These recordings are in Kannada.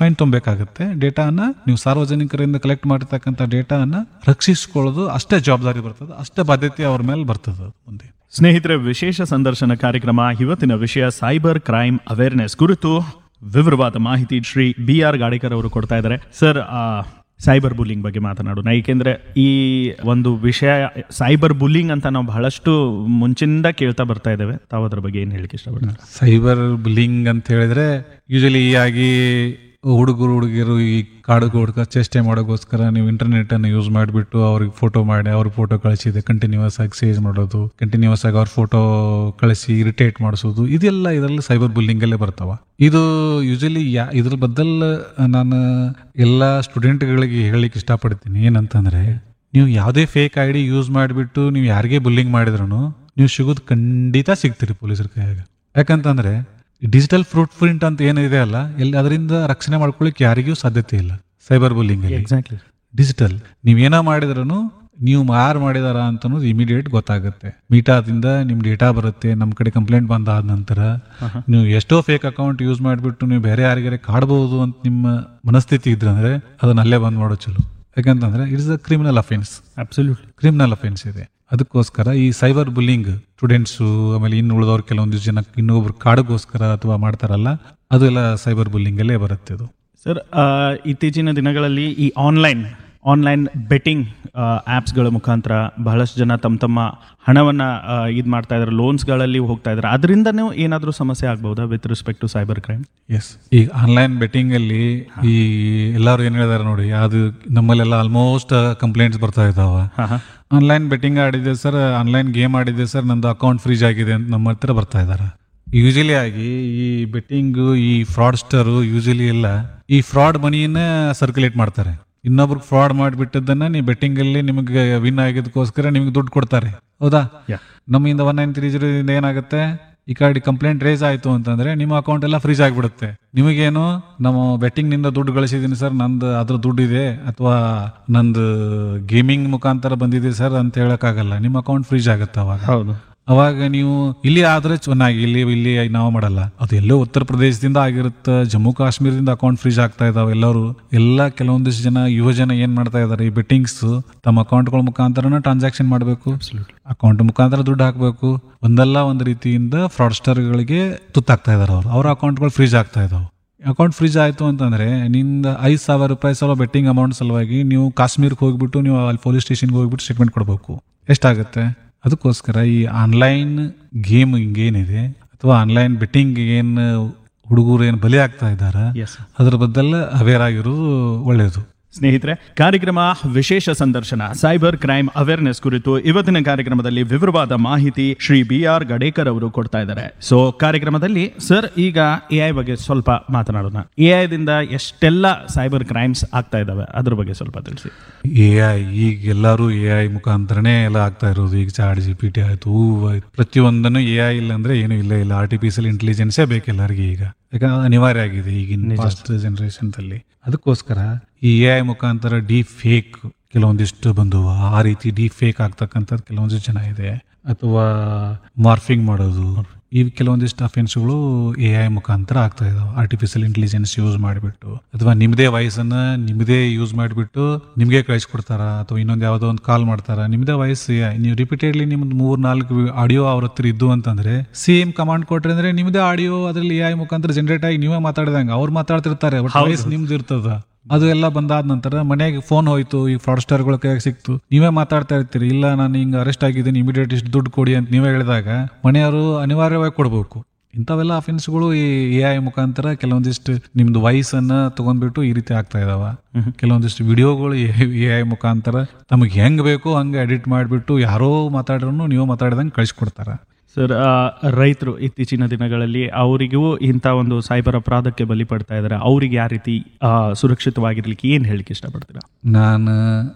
ಫೈನ್ ತುಂಬಬೇಕಾಗುತ್ತೆ ಡೇಟಾನ ನೀವು ಸಾರ್ವಜನಿಕರಿಂದ ಕಲೆಕ್ಟ್ ಮಾಡಿರ್ತಕ್ಕಂಥ ಡೇಟಾನ ರಕ್ಷಿಸ್ಕೊಳ್ಳೋದು ಅಷ್ಟೇ ಜವಾಬ್ದಾರಿ ಬರ್ತದೆ ಅಷ್ಟೇ ಬಾಧ್ಯತೆ ಅವ್ರ ಮೇಲೆ ಬರ್ತದೆ ಅದು ಮುಂದೆ ಸ್ನೇಹಿತರೆ ವಿಶೇಷ ಸಂದರ್ಶನ ಕಾರ್ಯಕ್ರಮ ಇವತ್ತಿನ ವಿಷಯ ಸೈಬರ್ ಕ್ರೈಮ್ ಅವೇರ್ನೆಸ್ ಕುರಿತು ವಿವರವಾದ ಮಾಹಿತಿ ಶ್ರೀ ಬಿ ಆರ್ ಗಾಡಿಕರ್ ಅವರು ಕೊಡ್ತಾ ಇದ್ದಾರೆ ಸರ್ ಸೈಬರ್ ಬುಲ್ಲಿಂಗ್ ಬಗ್ಗೆ ಮಾತನಾಡೋಣ ಏಕೆಂದ್ರೆ ಈ ಒಂದು ವಿಷಯ ಸೈಬರ್ ಬುಲ್ಲಿಂಗ್ ಅಂತ ನಾವು ಬಹಳಷ್ಟು ಮುಂಚಿನಿಂದ ಕೇಳ್ತಾ ಬರ್ತಾ ಇದ್ದೇವೆ ತಾವು ಅದ್ರ ಬಗ್ಗೆ ಏನು ಹೇಳಿಕ್ಕೆ ಇಷ್ಟಪಡ್ತಾರೆ ಸೈಬರ್ ಬುಲಿಂಗ್ ಅಂತ ಹೇಳಿದ್ರೆ ಯೂಶಲಿ ಆಗಿ ಹುಡುಗರು ಹುಡುಗಿಯರು ಈ ಕಾಡು ಹುಡುಗ ಚೇಷ್ಟೆ ಮಾಡೋಕ್ಕೋಸ್ಕರ ನೀವು ಇಂಟರ್ನೆಟ್ ಅನ್ನು ಯೂಸ್ ಮಾಡಿಬಿಟ್ಟು ಅವ್ರಿಗೆ ಫೋಟೋ ಮಾಡಿ ಅವ್ರ ಫೋಟೋ ಕಳಿಸಿದೆ ಕಂಟಿನ್ಯೂಸ್ ಆಗಿ ಸೇಜ್ ಮಾಡೋದು ಕಂಟಿನ್ಯೂಸ್ ಆಗಿ ಅವ್ರ ಫೋಟೋ ಕಳಿಸಿ ಇರಿಟೇಟ್ ಮಾಡಿಸೋದು ಇದೆಲ್ಲ ಇದರಲ್ಲಿ ಸೈಬರ್ ಬುಲ್ಲಿಂಗ್ ಅಲ್ಲೇ ಬರ್ತಾವ ಇದು ಯೂಶಲಿ ಯಾ ಇದ್ರ ಬದಲ್ ನಾನು ಎಲ್ಲ ಸ್ಟೂಡೆಂಟ್ಗಳಿಗೆ ಹೇಳಲಿಕ್ಕೆ ಇಷ್ಟಪಡ್ತೀನಿ ಏನಂತಂದ್ರೆ ನೀವು ಯಾವುದೇ ಫೇಕ್ ಐ ಡಿ ಯೂಸ್ ಮಾಡಿಬಿಟ್ಟು ನೀವು ಯಾರಿಗೇ ಬುಲ್ಲಿಂಗ್ ಮಾಡಿದ್ರು ನೀವು ಸಿಗೋದು ಖಂಡಿತ ಸಿಗ್ತೀರಿ ಪೊಲೀಸರ ಕೈಯಾಗ ಯಾಕಂತಂದ್ರೆ ಡಿಜಿಟಲ್ ಫ್ರೂಟ್ ಪ್ರಿಂಟ್ ಅಂತ ಏನಿದೆ ಅಲ್ಲ ಎಲ್ಲಿ ಅದರಿಂದ ರಕ್ಷಣೆ ಮಾಡ್ಕೊಳ್ಳಿಕ್ಕೆ ಯಾರಿಗೂ ಸಾಧ್ಯತೆ ಇಲ್ಲ ಸೈಬರ್ ಬುಲ್ಲಿಂಗ್ ಅಲ್ಲಿ ಎಕ್ಸಾಕ್ಟ್ಲಿ ಡಿಜಿಟಲ್ ನೀವೇನೋ ಮಾಡಿದ್ರು ನೀವು ಯಾರು ಮಾಡಿದಾರ ಅಂತ ಅನ್ನೋದು ಇಮಿಡಿಯೇಟ್ ಗೊತ್ತಾಗುತ್ತೆ ಮೀಟಾದಿಂದ ನಿಮ್ ಡೇಟಾ ಬರುತ್ತೆ ನಮ್ಮ ಕಡೆ ಕಂಪ್ಲೇಂಟ್ ಬಂದಾದ ನಂತರ ನೀವು ಎಷ್ಟೋ ಫೇಕ್ ಅಕೌಂಟ್ ಯೂಸ್ ಮಾಡಿಬಿಟ್ಟು ನೀವು ಬೇರೆ ಯಾರಿಗಾರೆ ಕಾಡ್ಬೋದು ಅಂತ ನಿಮ್ಮ ಮನಸ್ಥಿತಿ ಇದ್ರಂದ್ರೆ ಅದನ್ನ ಅಲ್ಲೇ ಬಂದ್ ಮಾಡೋ ಚಲೋ ಯಾಕಂತಂದ್ರೆ it's a criminal offence absolutely criminal offence ಇದೆ ಅದಕ್ಕೋಸ್ಕರ ಈ ಸೈಬರ್ ಬುಲ್ಲಿಂಗ್ ಸ್ಟೂಡೆಂಟ್ಸು ಆಮೇಲೆ ಇನ್ನು ಉಳಿದವ್ರು ಕೆಲವೊಂದಿಷ್ಟು ಜನ ಇನ್ನೊಬ್ರು ಕಾಡಿಗೋಸ್ಕರ ಅಥವಾ ಮಾಡ್ತಾರಲ್ಲ ಅದು ಎಲ್ಲ ಸೈಬರ್ ಬುಲ್ಲಿಂಗಲ್ಲೇ ಬರುತ್ತೆ ಅದು ಸರ್ ಆ, ಇತ್ತೀಚಿನ ದಿನಗಳಲ್ಲಿ ಈ ಆನ್ಲೈನ್ ಆನ್ಲೈನ್ ಬೆಟ್ಟಿಂಗ್ ಆ್ಯಪ್ಸ್ಗಳ ಮುಖಾಂತರ ಬಹಳಷ್ಟು ಜನ ತಮ್ಮ ತಮ್ಮ ಹಣವನ್ನು ಇದು ಮಾಡ್ತಾ ಇದ್ದಾರೆ ಲೋನ್ಸ್ಗಳಲ್ಲಿ ಹೋಗ್ತಾ ಇದ್ದಾರೆ ಅದರಿಂದನೂ ಏನಾದರೂ ಸಮಸ್ಯೆ ಆಗ್ಬಹುದಾ with respect to cyber crime yes ಈಗ ಆನ್ಲೈನ್ ಬೆಟ್ಟಿಂಗ್ ಅಲ್ಲಿ ಈ ಎಲ್ಲರೂ ಏನ್ ಹೇಳಿದಾರೆ ನೋಡಿ ಅದು ನಮ್ಮಲ್ಲೆಲ್ಲ ಆಲ್ಮೋಸ್ಟ್ ಕಂಪ್ಲೇಂಟ್ಸ್ ಬರ್ತಾ ಇದಾವ ಹಾಂ ಹಾಂ ಆನ್ಲೈನ್ ಬೆಟ್ಟಿಂಗ್ ಆಡಿದೆ ಸರ್ ಆನ್ಲೈನ್ ಗೇಮ್ ಆಡಿದೆ ಸರ್ ನಂದು ಅಕೌಂಟ್ ಫ್ರೀಜ್ ಆಗಿದೆ ಅಂತ ನಮ್ಮ ಹತ್ರ ಬರ್ತಾ ಇದಾರೆ ಯೂಶಲಿ ಆಗಿ ಈ ಬೆಟ್ಟಿಂಗ್ ಈ ಫ್ರಾಡ್ಸ್ಟರು ಯೂಶಲಿ ಎಲ್ಲ ಈ ಫ್ರಾಡ್ ಮನಿಯನ್ನ ಸರ್ಕ್ಯುಲೇಟ್ ಮಾಡ್ತಾರೆ ಇನ್ನೊಬ್ರಿಗೆ ಫ್ರಾಡ್ ಮಾಡಿಬಿಟ್ಟದನ್ನ ನೀವು ಬೆಟ್ಟಿಂಗ್ ಅಲ್ಲಿ ನಿಮಗೆ ವಿನ್ ಆಗಿದ್ದಕ್ಕೋಸ್ಕರ ನಿಮಗೆ ದುಡ್ಡು ಕೊಡ್ತಾರೆ ಹೌದಾ ಯಾ ನಮ್ಮಿಂದ ಒನ್ ನೈನ್ ತ್ರೀ ಜೀರೋ ಏನಾಗುತ್ತೆ ಈ ಕಡೆ ಕಂಪ್ಲೇಂಟ್ ರೇಸ್ ಆಯ್ತು ಅಂತಂದ್ರೆ ನಿಮ್ಮ ಅಕೌಂಟ್ ಎಲ್ಲ ಫ್ರೀಜ್ ಆಗಿಬಿಡುತ್ತೆ ನಿಮಗೇನು ನಮ್ಮ ಬೆಟ್ಟಿಂಗ್ ನಿಂದ ದುಡ್ಡು ಗಳಿಸಿದೀನಿ ಸರ್ ನಂದು ಅದ್ರ ದುಡ್ಡು ಇದೆ ಅಥವಾ ನಂದು ಗೇಮಿಂಗ್ ಮುಖಾಂತರ ಬಂದಿದೆ ಸರ್ ಅಂತ ಹೇಳಕ್ಕಾಗಲ್ಲ ನಿಮ್ಮ ಅಕೌಂಟ್ ಫ್ರೀಜ್ ಆಗುತ್ತೆ ಅವಾಗ ಹೌದು ಅವಾಗ ನೀವು ಇಲ್ಲಿ ಆದ್ರೆ ಚೆನ್ನಾಗಿ ಇಲ್ಲಿ ಇಲ್ಲಿ ನಾವು ಮಾಡಲ್ಲ ಅದು ಎಲ್ಲೋ ಉತ್ತರ ಪ್ರದೇಶದಿಂದ ಆಗಿರುತ್ತೆ ಜಮ್ಮು ಕಾಶ್ಮೀರದಿಂದ ಅಕೌಂಟ್ ಫ್ರೀಜ್ ಆಗ್ತಾ ಇದಾವೆ ಎಲ್ಲರೂ ಎಲ್ಲ ಕೆಲವೊಂದಿಷ್ಟು ಜನ ಯುವ ಜನ ಏನ್ ಮಾಡ್ತಾ ಇದಾರೆ ಈ ಬೆಟ್ಟಿಂಗ್ಸ್ ತಮ್ಮ ಅಕೌಂಟ್ಗಳ ಮುಖಾಂತರನ ಟ್ರಾನ್ಸಾಕ್ಷನ್ ಮಾಡಬೇಕು ಅಕೌಂಟ್ ಮುಖಾಂತರ ದುಡ್ಡು ಹಾಕಬೇಕು ಒಂದಲ್ಲ ಒಂದು ರೀತಿಯಿಂದ ಫ್ರಾಡ್ಸ್ಟರ್ಗಳಿಗೆ ತುತ್ತಾಗ್ತಾ ಇದಾರೆ ಅವರು ಅವ್ರ ಅಕೌಂಟ್ಗಳು ಫ್ರೀಜ್ ಆಗ್ತಾ ಇದಾವೆ ಅಕೌಂಟ್ ಫ್ರೀಜ್ ಆಯ್ತು ಅಂತಂದ್ರೆ ನಿಂದ ಐದು ಸಾವಿರ ರೂಪಾಯಿ ಸಲ ಬೆಟ್ಟಿಂಗ್ ಅಮೌಂಟ್ ಸಲುವಾಗಿ ನೀವು ಕಾಶ್ಮೀರ್ಗೆ ಹೋಗ್ಬಿಟ್ಟು ನೀವು ಅಲ್ಲಿ ಪೊಲೀಸ್ ಸ್ಟೇಷನ್ಗೆ ಹೋಗ್ಬಿಟ್ಟು ಸ್ಟೇಟ್ಮೆಂಟ್ ಕೊಡಬೇಕು ಎಷ್ಟಾಗುತ್ತೆ ಅದಕ್ಕೋಸ್ಕರ ಈ ಆನ್ಲೈನ್ ಗೇಮ್ ಏನಿದೆ ಅಥವಾ ಆನ್ಲೈನ್ ಬೆಟ್ಟಿಂಗ್ ಏನು ಹುಡುಗರು ಏನು ಬಲಿ ಆಗ್ತಾ ಇದ್ದಾರೆ ಎಸ್ ಅದ್ರ ಬದಲು ಅವೇರ್ ಆಗಿರೋದು ಒಳ್ಳೆಯದು ಸ್ನೇಹಿತರೆ ಕಾರ್ಯಕ್ರಮ ವಿಶೇಷ ಸಂದರ್ಶನ ಸೈಬರ್ ಕ್ರೈಮ್ ಅವೇರ್ನೆಸ್ ಕುರಿತು ಇವತ್ತಿನ ಕಾರ್ಯಕ್ರಮದಲ್ಲಿ ವಿವರವಾದ ಮಾಹಿತಿ ಶ್ರೀ ಬಿ ಆರ್ ಗಡೇಕರ್ ಅವರು ಕೊಡ್ತಾ ಇದ್ದಾರೆ ಸೊ ಕಾರ್ಯಕ್ರಮದಲ್ಲಿ ಸರ್ ಈಗ ಎ ಐ ಬಗ್ಗೆ ಸ್ವಲ್ಪ ಮಾತನಾಡೋಣ ಎ ಐದಿಂದ ಎಷ್ಟೆಲ್ಲ ಸೈಬರ್ ಕ್ರೈಮ್ಸ್ ಆಗ್ತಾ ಇದಾವೆ ಅದ್ರ ಬಗ್ಗೆ ಸ್ವಲ್ಪ ತಿಳಿಸಿ ಎ ಐ ಈಗ ಎಲ್ಲರೂ ಎ ಐ ಮುಖಾಂತರನೇ ಎಲ್ಲ ಆಗ್ತಾ ಇರೋದು ಈಗ ಚಾಟ್ ಜಿ ಪಿ ಟಿ ಆಯ್ತು ಹೂವು ಆಯ್ತು ಪ್ರತಿಯೊಂದನ್ನು ಎ ಐ ಇಲ್ಲ ಅಂದ್ರೆ ಏನೂ ಇಲ್ಲ ಇಲ್ಲ ಆರ್ಟಿಫಿಷಿಯಲ್ ಇಂಟೆಲಿಜೆನ್ಸೇ ಬೇಕು ಎಲ್ಲರಿಗೆ ಈಗ ಯಾಕಂದ್ರೆ ಅದು ಅನಿವಾರ್ಯ ಆಗಿದೆ ಈಗಿನ ಫಾಸ್ಟ್ ಜನರೇಷನ್ದಲ್ಲಿ ಅದಕ್ಕೋಸ್ಕರ ಈ ಎ ಐ ಮುಖಾಂತರ ಡೀ ಫೇಕ್ ಕೆಲವೊಂದಿಷ್ಟು ಬಂದು ಆ ರೀತಿ ಡೀ ಫೇಕ್ ಆಗ್ತಕ್ಕಂಥದ್ದು ಕೆಲವೊಂದಿಷ್ಟು ಜನ ಇದೆ ಅಥವಾ ಮಾರ್ಫಿಂಗ್ ಮಾಡೋದು ಈ ಕೆಲವೊಂದಿಷ್ಟು ಅಫೆನ್ಸ್ಗಳು ಎ ಐ ಮುಖಾಂತರ ಆಗ್ತಾ ಇದಾವೆ ಆರ್ಟಿಫಿಷಿಯಲ್ ಇಂಟೆಲಿಜೆನ್ಸ್ ಯೂಸ್ ಮಾಡಿಬಿಟ್ಟು ಅಥವಾ ನಿಮ್ಮದೇ ವಾಯ್ಸನ್ನ ನಿಮ್ಮದೇ ಯೂಸ್ ಮಾಡಿಬಿಟ್ಟು ನಿಮಗೆ ಕಳಿಸ್ಕೊಡ್ತಾರ ಅಥವಾ ಇನ್ನೊಂದು ಯಾವುದೋ ಒಂದು ಕಾಲ್ ಮಾಡ್ತಾರ ನಿಮ್ಮದೇ ವಾಯ್ಸ್ ನೀವು ರಿಪೀಟೆಡ್ಲಿ ನಿಮ್ದು ಮೂರ್ ನಾಲ್ಕು ಆಡಿಯೋ ಅವ್ರ ಹತ್ರ ಇದ್ದು ಅಂತಂದ್ರೆ ಸೇಮ್ ಕಮಾಂಡ್ ಕೊಟ್ರೆ ಅಂದ್ರೆ ನಿಮ್ಮದೇ ಆಡಿಯೋ ಅದ್ರಲ್ಲಿ ಎ ಐ ಮುಖಾಂತರ ಜನರೇಟ್ ಆಗಿ ನೀವೇ ಮಾತಾಡಿದಂಗೆ ಅವ್ರು ಮಾತಾಡ್ತಿರ್ತಾರೆ ಬಟ್ ವಾಯ್ಸ್ ನಿಮ್ದು ಇರ್ತದ ಅದು ಎಲ್ಲ ಬಂದಾದ ನಂತರ ಮನೆಗೆ ಫೋನ್ ಹೋಯ್ತು ಈ ಫ್ರಾಡ್ಸ್ಟರ್ಗಳ ಕೈಯಾಗ ಸಿಕ್ತು ನೀವೇ ಮಾತಾಡ್ತಾ ಇರ್ತೀರಿ ಇಲ್ಲ ನಾನು ಹಿಂಗೆ ಅರೆಸ್ಟ್ ಆಗಿದ್ದೀನಿ ಇಮಿಡಿಯೇಟ್ ಇಷ್ಟು ದುಡ್ಡು ಕೊಡಿ ಅಂತ ನೀವೇ ಹೇಳಿದಾಗ ಮನೆಯವರು ಅನಿವಾರ್ಯವಾಗಿ ಕೊಡಬೇಕು ಇಂಥವೆಲ್ಲ ಅಫೆನ್ಸ್ಗಳು ಈ ಎ ಐ ಮುಖಾಂತರ ಕೆಲವೊಂದಿಷ್ಟು ನಿಮ್ದು ವಯಸ್ಸನ್ನ ತಗೊಂಡ್ಬಿಟ್ಟು ಈ ರೀತಿ ಆಗ್ತಾ ಇದಾವ ಕೆಲವೊಂದಿಷ್ಟು ವಿಡಿಯೋಗಳು ಎ ಐ ಮುಖಾಂತರ ತಮಗೆ ಹೆಂಗ್ ಬೇಕು ಹಂಗೆ ಎಡಿಟ್ ಮಾಡಿಬಿಟ್ಟು ಯಾರೋ ಮಾತಾಡ್ರು ನೀವು ಮಾತಾಡಿದಂಗೆ ಕಳಿಸ್ಕೊಡ್ತಾರ ಸರ್ ರೈತರು ಇತ್ತೀಚಿನ ದಿನಗಳಲ್ಲಿ ಅವರಿಗೂ ಇಂಥ ಒಂದು ಸೈಬರ್ ಅಪರಾಧಕ್ಕೆ ಬಲಿ ಪಡ್ತಾ ಇದ್ದಾರೆ ಅವ್ರಿಗೆ ಯಾವ ರೀತಿ ಆ, ಸುರಕ್ಷಿತವಾಗಿರ್ಲಿಕ್ಕೆ ಏನು ಹೇಳಿಕ್ಕೆ ಇಷ್ಟಪಡ್ತೀರಾ ನಾನು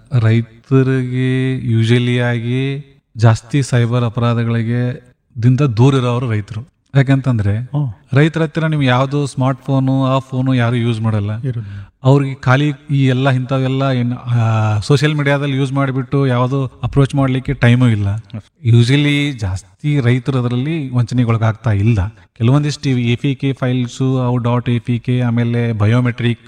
ರೈತರಿಗೆ ಯೂಶಲಿ ಆಗಿ ಜಾಸ್ತಿ ಸೈಬರ್ ಅಪರಾಧಗಳಿಗೆ ದಿಂದ ದೂರ ಇರೋರು ರೈತರು ಯಾಕಂತಂದ್ರೆ ಓ ರೈತರ ಹತ್ರ ನೀವು ಯಾವುದು ಸ್ಮಾರ್ಟ್ ಫೋನು ಆ ಫೋನು ಯಾರು ಯೂಸ್ ಮಾಡಲ್ಲ ಅವ್ರಿಗೆ ಖಾಲಿ ಈ ಎಲ್ಲ ಇಂಥವೆಲ್ಲ ಏನು ಸೋಷಿಯಲ್ ಮೀಡಿಯಾದಲ್ಲಿ ಯೂಸ್ ಮಾಡಿಬಿಟ್ಟು ಯಾವುದೋ ಅಪ್ರೋಚ್ ಮಾಡಲಿಕ್ಕೆ ಟೈಮು ಇಲ್ಲ ಯೂಶಲಿ ಜಾಸ್ತಿ ರೈತರು ಅದರಲ್ಲಿ ವಂಚನೆಗೊಳಗಾಗ್ತಾ ಇಲ್ಲ ಕೆಲವೊಂದಿಷ್ಟು ಎ ಪಿ ಕೆ ಫೈಲ್ಸು ಅವು ಡಾಟ್ ಎ ಪಿ ಕೆ ಆಮೇಲೆ ಬಯೋಮೆಟ್ರಿಕ್